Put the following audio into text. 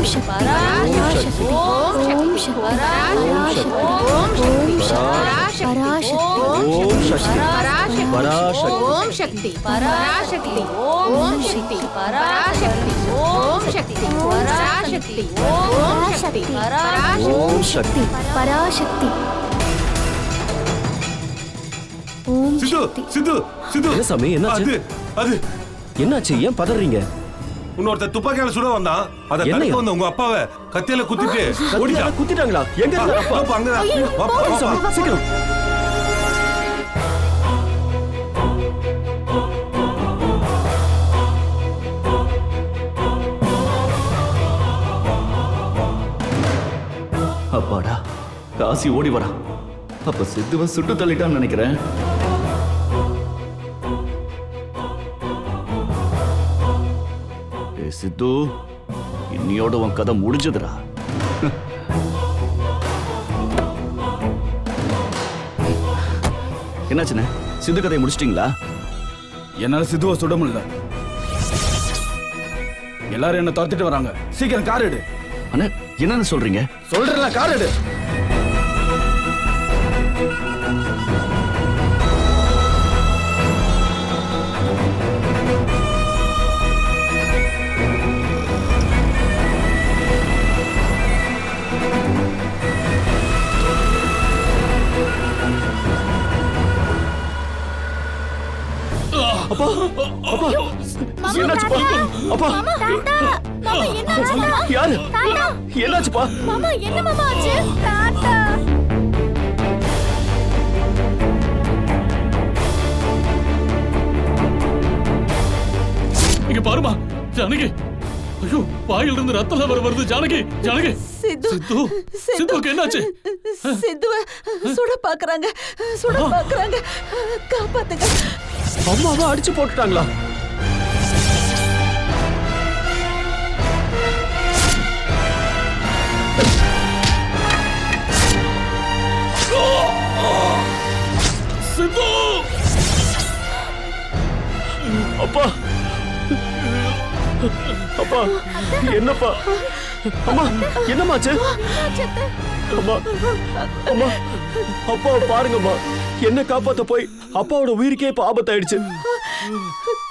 சக்தி பராசக்தி ஓம் சக்தி பராசக்தி ஓம் சக்தி பராசக்தி ஓம் சக்தி பராசக்தி ஓம் சக்தி பராசக்தி ஓம் சக்தி பராசக்தி ஓம் சக்தி பராசக்தி ஓம் சித்து சக்தி சித்து சித்து என்ன சாமி, என்னாச்சு? அது அது என்னாச்சு ஏன் பதறீங்க இன்னொருத்த துப்பாக்கியால சுட வந்தான் அத என்னையா? தடுக்க வந்த உங்க அப்பாவை கத்தியால குத்திட்டு ஓடிட்டான் குத்திட்டாங்களா எங்க வா, இருந்தா அப்பா வாப்பா, அங்கதான். வாப்பா, வா, சாமி, வாப்பா. சீக்கிரம் அப்பாடா காசி ஓடி வரா அப்ப சித்துவ சுட்டு தள்ளிட்டான்னு நினைக்கிறேன் ஏய் சித்து இன்னியோட உன் கதை முடிஞ்சதுடா என்னாச்சுண்ணே சித்து கதையை முடிச்சிட்டீங்களா என்னால சித்துவ சுட முடியல எல்லாரும் என்ன துரத்திட்டு வராங்க சீக்கிரம் கார் எடு அண்ணா என்னன்னு சொல்றீங்க சொல்றேன்ல கார் எடு என்னாச்சுப்பா அப்பா யாரு என்னாச்சுப்பா மாமா என்ன மாமா ஆச்சு தாத்தா இங்க பாருமா ஜானகி ஐயோ வாயில இருந்து ரத்தம் வர வருது ஜானகி ஜானகி சித்து சித்து சித்துக்கு என்னாச்சு சித்துவ சுட பாக்குறாங்க சுட பாக்குறாங்க காப்பாத்துங்க அம்மாவை அடிச்சு போட்டுட்டாங்களா சித்து அப்பா அப்பா என்னப்பா அம்மா என்னமாச்சு அம்மா அம்மா அப்பாவை பாருங்கம்மா என்ன காப்பாத்த போய் அப்பாவோட உயிருக்கே இப்ப ஆபத்தாயிடுச்சு